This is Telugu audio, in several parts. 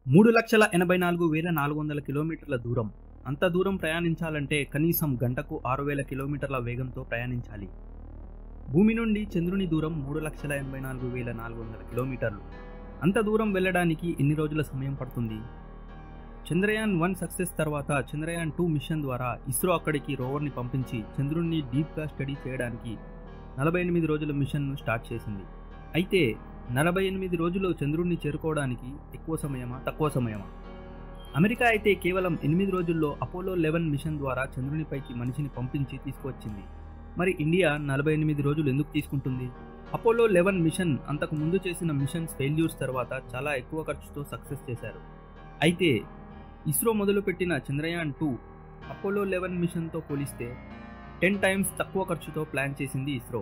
మూడు లక్షల ఎనభై నాలుగు వేల నాలుగు వందల కిలోమీటర్ల దూరం అంత దూరం ప్రయాణించాలంటే కనీసం గంటకు ఆరు వేల కిలోమీటర్ల వేగంతో ప్రయాణించాలి భూమి నుండి చంద్రుని దూరం మూడు లక్షల ఎనభై నాలుగు వేల నాలుగు వందల కిలోమీటర్లు అంత దూరం వెళ్ళడానికి ఎన్ని రోజుల సమయం పడుతుంది చంద్రయాన్ వన్ సక్సెస్ తర్వాత చంద్రయాన్ టూ మిషన్ ద్వారా ఇస్రో అక్కడికి రోవర్ని పంపించి చంద్రుణ్ణి డీప్గా స్టడీ చేయడానికి నలభై ఎనిమిది రోజుల మిషన్ను స్టార్ట్ చేసింది అయితే నలభై ఎనిమిది రోజులు చంద్రుణ్ణి చేరుకోవడానికి ఎక్కువ సమయమా తక్కువ సమయమా అమెరికా అయితే కేవలం ఎనిమిది రోజుల్లో అపోలో లెవెన్ మిషన్ ద్వారా చంద్రునిపైకి మనిషిని పంపించి తీసుకువచ్చింది మరి ఇండియా నలభై ఎనిమిది రోజులు ఎందుకు తీసుకుంటుంది అపోలో లెవెన్ మిషన్ అంతకు ముందు చేసిన మిషన్స్ ఫెయిల్యూర్స్ తర్వాత చాలా ఎక్కువ ఖర్చుతో సక్సెస్ చేశారు అయితే ఇస్రో మొదలుపెట్టిన చంద్రయాన్ టూ అపోలో లెవెన్ మిషన్తో పోలిస్తే టెన్ టైమ్స్ తక్కువ ఖర్చుతో ప్లాన్ చేసింది ఇస్రో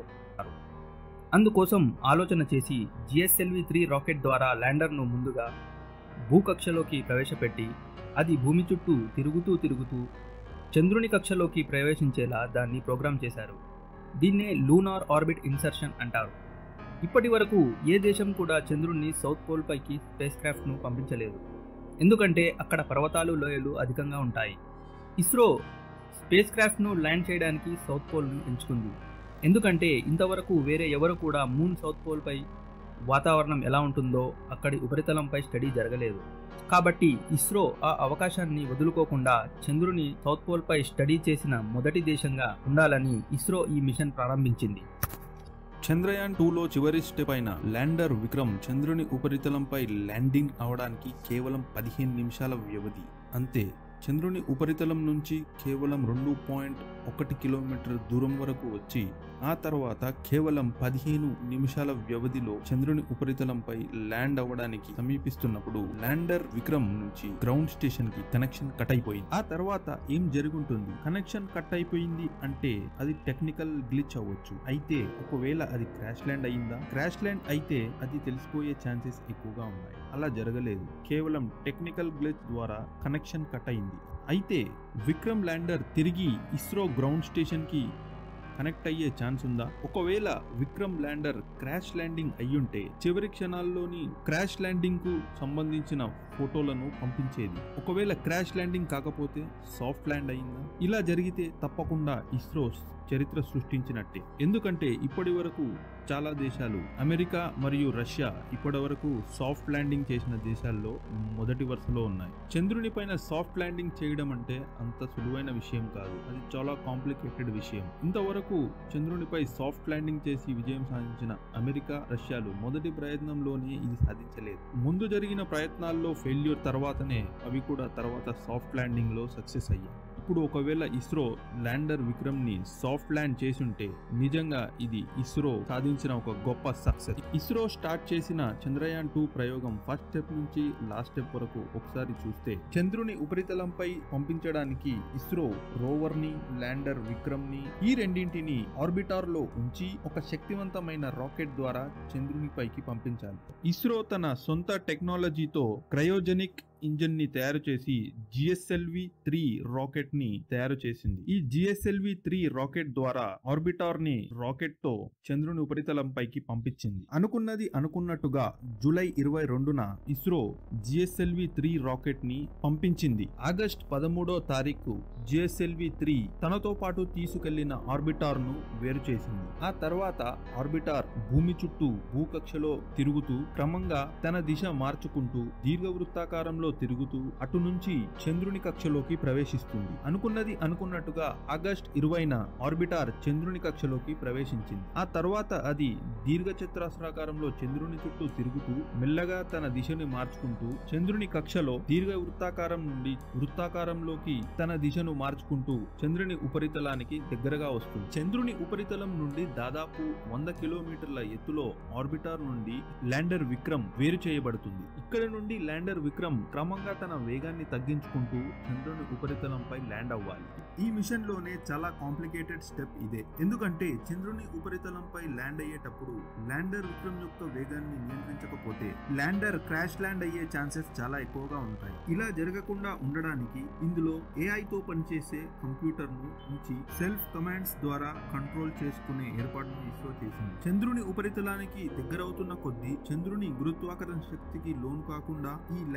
అందుకోసం ఆలోచన చేసి జిఎస్ఎల్వి త్రీ రాకెట్ ద్వారా ల్యాండర్ను ముందుగా భూకక్షలోకి ప్రవేశపెట్టి అది భూమి చుట్టూ తిరుగుతూ తిరుగుతూ చంద్రుని కక్షలోకి ప్రవేశించేలా దాన్ని ప్రోగ్రామ్ చేశారు దీన్నే లూనార్ ఆర్బిట్ ఇన్సర్షన్ అంటారు ఇప్పటి వరకు ఏ దేశం కూడా చంద్రుణ్ణి సౌత్ పోల్ పైకి స్పేస్ క్రాఫ్ట్ను పంపించలేదు ఎందుకంటే అక్కడ పర్వతాలు లోయలు అధికంగా ఉంటాయి ఇస్రో స్పేస్ క్రాఫ్ట్ను ల్యాండ్ చేయడానికి సౌత్ పోల్ను ఎంచుకుంది ఎందుకంటే ఇంతవరకు వేరే ఎవరు కూడా మూన్ సౌత్ పోల్పై వాతావరణం ఎలా ఉంటుందో అక్కడి ఉపరితలంపై స్టడీ జరగలేదు కాబట్టి ఇస్రో ఆ అవకాశాన్ని వదులుకోకుండా చంద్రుని సౌత్ పోల్పై స్టడీ చేసిన మొదటి దేశంగా ఉండాలని ఇస్రో ఈ మిషన్ ప్రారంభించింది చంద్రయాన్ టూలో చివరి స్టెప్ అయిన ల్యాండర్ విక్రమ్ చంద్రుని ఉపరితలంపై ల్యాండింగ్ అవడానికి కేవలం పదిహేను నిమిషాల వ్యవధి అంతే చంద్రుని ఉపరితలం నుంచి కేవలం రెండు పాయింట్ ఒకటి కిలోమీటర్ దూరం వరకు వచ్చి ఆ తర్వాత కేవలం పదిహేను నిమిషాల వ్యవధిలో చంద్రుని ఉపరితలంపై ల్యాండ్ అవ్వడానికి సమీపిస్తున్నప్పుడు ల్యాండర్ విక్రమ్ నుంచి గ్రౌండ్ స్టేషన్ కి కనెక్షన్ కట్ అయిపోయింది ఆ తర్వాత ఏం జరుగుతుంది కనెక్షన్ కట్ అయిపోయింది అంటే అది టెక్నికల్ గ్లిచ్ అవ్వచ్చు అయితే ఒకవేళ అది క్రాష్ ల్యాండ్ అయిందా క్రాష్ ల్యాండ్ అయితే అది తెలిసిపోయే ఛాన్సెస్ ఎక్కువగా ఉన్నాయి అలా జరగలేదు కేవలం టెక్నికల్ గ్లిచ్ ద్వారా కనెక్షన్ కట్ అయింది అయితే విక్రమ్ ల్యాండర్ తిరిగి ఇస్రో గ్రౌండ్ స్టేషన్ కి కనెక్ట్ అయ్యే ఛాన్స్ ఉందా ఒకవేళ విక్రమ్ ల్యాండర్ క్రాష్ ల్యాండింగ్ అయ్యుంటే చివరి క్షణాల్లోని క్రాష్ ల్యాండింగ్ కు సంబంధించిన ఫోటోలను పంపించేది ఒకవేళ క్రాష్ ల్యాండింగ్ కాకపోతే సాఫ్ట్ ల్యాండ్ అయిందా ఇలా జరిగితే తప్పకుండా ఇస్రో చరిత్ర సృష్టించినట్టే ఎందుకంటే ఇప్పటి వరకు చాలా దేశాలు అమెరికా మరియు రష్యా ఇప్పటి వరకు సాఫ్ట్ ల్యాండింగ్ చేసిన దేశాల్లో మొదటి వరుసలో ఉన్నాయి చంద్రుని పైన సాఫ్ట్ ల్యాండింగ్ చేయడం అంటే అంత సులువైన విషయం కాదు అది చాలా కాంప్లికేటెడ్ విషయం ఇంతవరకు చంద్రునిపై సాఫ్ట్ ల్యాండింగ్ చేసి విజయం సాధించిన అమెరికా రష్యాలు మొదటి ప్రయత్నంలోనే ఇది సాధించలేదు ముందు జరిగిన ప్రయత్నాల్లో ఫెయిల్యూర్ తర్వాతనే అవి కూడా తర్వాత సాఫ్ట్ ల్యాండింగ్ లో సక్సెస్ అయ్యాయి ఇప్పుడు ఒకవేళ ఇస్రో ల్యాండర్ విక్రమ్ ని సాఫ్ట్ ల్యాండ్ చేసుంటే నిజంగా ఇది ఇస్రో సాధించిన ఒక గొప్ప సక్సెస్ ఇస్రో స్టార్ట్ చేసిన చంద్రయాన్ టూ ప్రయోగం ఫస్ట్ స్టెప్ నుంచి లాస్ట్ స్టెప్ వరకు ఒకసారి చూస్తే చంద్రుని ఉపరితలంపై పంపించడానికి ఇస్రో రోవర్ ని ల్యాండర్ విక్రమ్ ని ఈ రెండింటిని ఆర్బిటార్ లో ఉంచి ఒక శక్తివంతమైన రాకెట్ ద్వారా చంద్రుని పైకి పంపించాలి ఇస్రో తన సొంత టెక్నాలజీతో క్రయోజెనిక్ ఇంజిన్ ని తయారు చేసి జిఎస్ఎల్వి త్రీ రాకెట్ ని తయారు చేసింది ఈ జిఎస్ఎల్వి త్రీ రాకెట్ ద్వారా ఆర్బిటార్ ని రాకెట్ తో చంద్రుని ఉపరితలంపైకి పంపించింది అనుకున్నది అనుకున్నట్టుగా జూలై ఇరవై రెండున ఇస్రో జిఎస్ఎల్వి త్రీ రాకెట్ ని పంపించింది ఆగస్ట్ పదమూడో తారీఖు జిఎస్ఎల్వి త్రీ తనతో పాటు తీసుకెళ్లిన ఆర్బిటార్ ను వేరు చేసింది ఆ తర్వాత ఆర్బిటార్ భూమి చుట్టూ భూకక్షలో తిరుగుతూ క్రమంగా తన దిశ మార్చుకుంటూ దీర్ఘవృత్తాకారంలో తిరుగుతూ అటు నుంచి చంద్రుని కక్షలోకి ప్రవేశిస్తుంది అనుకున్నది అనుకున్నట్టుగా ఆగస్ట్ ఇరవైన ఆర్బిటార్ చంద్రుని కక్షలోకి ప్రవేశించింది ఆ తర్వాత అది దీర్ఘచతురస్రాకారంలో చంద్రుని చుట్టూ తిరుగుతూ మెల్లగా తన దిశని మార్చుకుంటూ చంద్రుని కక్షలో దీర్ఘ వృత్తాకారం నుండి వృత్తాకారంలోకి తన దిశను మార్చుకుంటూ చంద్రుని ఉపరితలానికి దగ్గరగా వస్తుంది చంద్రుని ఉపరితలం నుండి దాదాపు వంద కిలోమీటర్ల ఎత్తులో ఆర్బిటార్ నుండి ల్యాండర్ విక్రమ్ వేరు చేయబడుతుంది ఇక్కడ నుండి ల్యాండర్ విక్రమ్ క్రమంగా తన వేగాన్ని తగ్గించుకుంటూ చంద్రుని ఉపరితలంపై ల్యాండ్ అవ్వాలి ఈ మిషన్ లోనే చాలా కాంప్లికేటెడ్ స్టెప్ ఇదే ఎందుకంటే చంద్రుని ఉపరితలంపై ల్యాండ్ అయ్యేటప్పుడు ల్యాండర్ విక్రమ్ యొక్క వేగాన్ని నియంత్రించకపోతే ల్యాండర్ క్రాష్ ల్యాండ్ అయ్యే ఛాన్సెస్ చాలా ఎక్కువగా ఉంటాయి ఇలా జరగకుండా ఉండడానికి ఇందులో AI తో పనిచేసే కంప్యూటర్ ను ఉంచి సెల్ఫ్ కమాండ్స్ ద్వారా కంట్రోల్ చేసుకునే ఏర్పాటును ఇస్రో చేసింది చంద్రుని ఉపరితలానికి దగ్గరవుతున్న కొద్దీ చంద్రుని గురుత్వాకర్షణ శక్తికి లోను కాకుండా ఈ ల్యాండర్ కు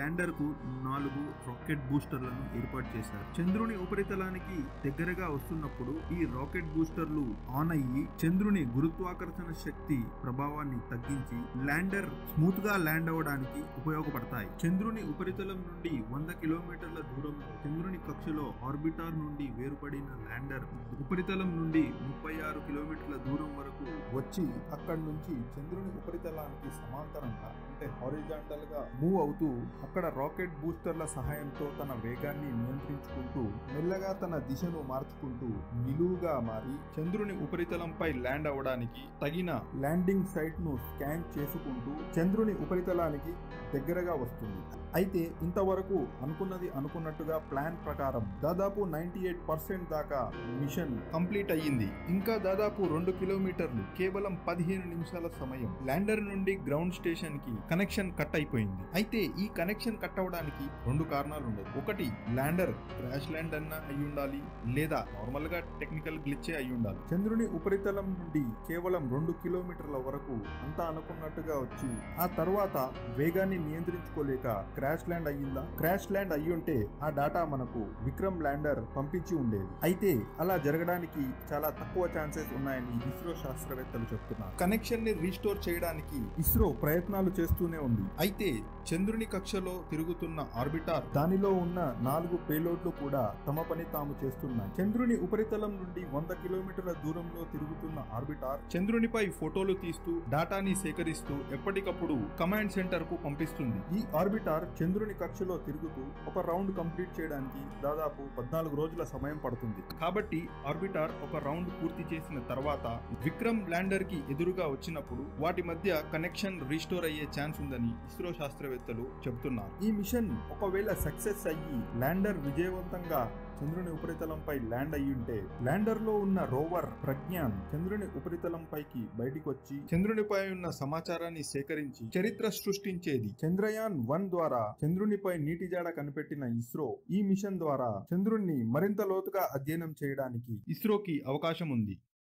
నాలుగు రాకెట్ బూస్టర్లను ఏర్పాటు చేశారు చంద్రుని ఉపరితలానికి దగ్గరగా వస్తున్నప్పుడు ఈ రాకెట్ బూస్టర్లు ఆన్ అయ్యి చంద్రుని గురుత్వాకర్షణ శక్తి ప్రభావాన్ని తగ్గించి ల్యాండర్ స్మూత్ గా ల్యాండ్ అవ్వడానికి ఉపయోగపడతాయి చంద్రుని ఉపరితలం నుండి వంద కిలోమీటర్ల దూరంలో చంద్రుని కక్షలో ఆర్బిటార్ నుండి వేరుపడిన ల్యాండర్ ఉపరితలం నుండి ముప్పై ఆరు కిలోమీటర్ల దూరం వరకు వచ్చి అక్కడి నుంచి చంద్రుని ఉపరితలానికి సమాంతరంగా అంటే హారిజాంటల్ గా మూవ్ అవుతూ అక్కడ రాకెట్ బూస్టర్ల సహాయంతో తన వేగాన్ని నియంత్రించుకుంటూ మెల్లగా తన దిశను మార్చుకుంటూ నిలువుగా మారి చంద్రుని ఉపరితలంపై ల్యాండ్ అవ్వడానికి తగిన ల్యాండింగ్ సైట్ ను స్కాన్ చేసుకుంటూ చంద్రుని ఉపరితలానికి దగ్గరగా వస్తుంది అయితే ఇంతవరకు అనుకున్నది అనుకున్నట్టుగా ప్లాన్ ప్రకారం దాదాపు నైన్టీ ఎయిట్ పర్సెంట్ దాకా మిషన్ కంప్లీట్ అయ్యింది ఇంకా దాదాపు రెండు కిలోమీటర్లు కేవలం పదిహేను నిమిషాల సమయం ల్యాండర్ నుండి గ్రౌండ్ స్టేషన్ కి కనెక్షన్ కట్ అయిపోయింది అయితే ఈ కనెక్షన్ కట్ అవడానికి రెండు కారణాలు ఉండదు ఒకటి ల్యాండర్ క్రాష్ ల్యాండ్ అన్న అయి ఉండాలి లేదా నార్మల్ గా టెక్నికల్ గ్లిచ్చే అయి ఉండాలి చంద్రుని ఉపరితలం నుండి కేవలం రెండు కిలోమీటర్ల వరకు అంతా అనుకున్నట్టుగా వచ్చి ఆ తర్వాత వేగాన్ని నియంత్రించుకోలేక క్రాష్ ల్యాండ్ అయ్యిందా క్రాష్ ల్యాండ్ అయ్యి ఉంటే ఆ డాటా మనకు విక్రమ్ ల్యాండర్ పంపించి ఉండేది అయితే అలా జరగడానికి చాలా తక్కువ ఛాన్సెస్ ఉన్నాయని ఇస్రో శాస్త్రవేత్తలు చెప్తున్నారు కనెక్షన్ ని రీస్టోర్ చేయడానికి ఇస్రో ప్రయత్నాలు చేస్తూనే ఉంది అయితే చంద్రుని కక్షలో తిరుగుతున్న ఆర్బిటార్ దానిలో ఉన్న నాలుగు పేలోడ్లు కూడా తమ పని తాము చేస్తున్నాయి చంద్రుని ఉపరితలం నుండి వంద కిలోమీటర్ల దూరంలో తిరుగుతున్న ఆర్బిటార్ చంద్రునిపై ఫోటోలు తీస్తూ డాటాని సేకరిస్తూ ఎప్పటికప్పుడు కమాండ్ సెంటర్ కు పంపిస్తుంది ఈ ఆర్బిటార్ చంద్రుని కక్షలో తిరుగుతూ ఒక రౌండ్ కంప్లీట్ చేయడానికి దాదాపు పద్నాలుగు రోజుల సమయం పడుతుంది కాబట్టి ఆర్బిటార్ ఒక రౌండ్ పూర్తి చేసిన తర్వాత విక్రమ్ ల్యాండర్ కి ఎదురుగా వచ్చినప్పుడు వాటి మధ్య కనెక్షన్ రీస్టోర్ అయ్యే ఛాన్స్ ఉందని ఇస్రో శాస్త్రవేత్తలు చెబుతున్నారు ఈ మిషన్ ఒకవేళ సక్సెస్ అయ్యి ల్యాండర్ విజయవంతంగా చంద్రుని ఉపరితలంపై ల్యాండ్ అయ్యుంటే ల్యాండర్ లో ఉన్న రోవర్ ప్రజ్ఞాన్ చంద్రుని ఉపరితలంపైకి బయటికి వచ్చి చంద్రునిపై ఉన్న సమాచారాన్ని సేకరించి చరిత్ర సృష్టించేది చంద్రయాన్ వన్ ద్వారా చంద్రునిపై నీటి జాడ కనిపెట్టిన ఇస్రో ఈ మిషన్ ద్వారా చంద్రుణ్ణి మరింత లోతుగా అధ్యయనం చేయడానికి ఇస్రోకి అవకాశం ఉంది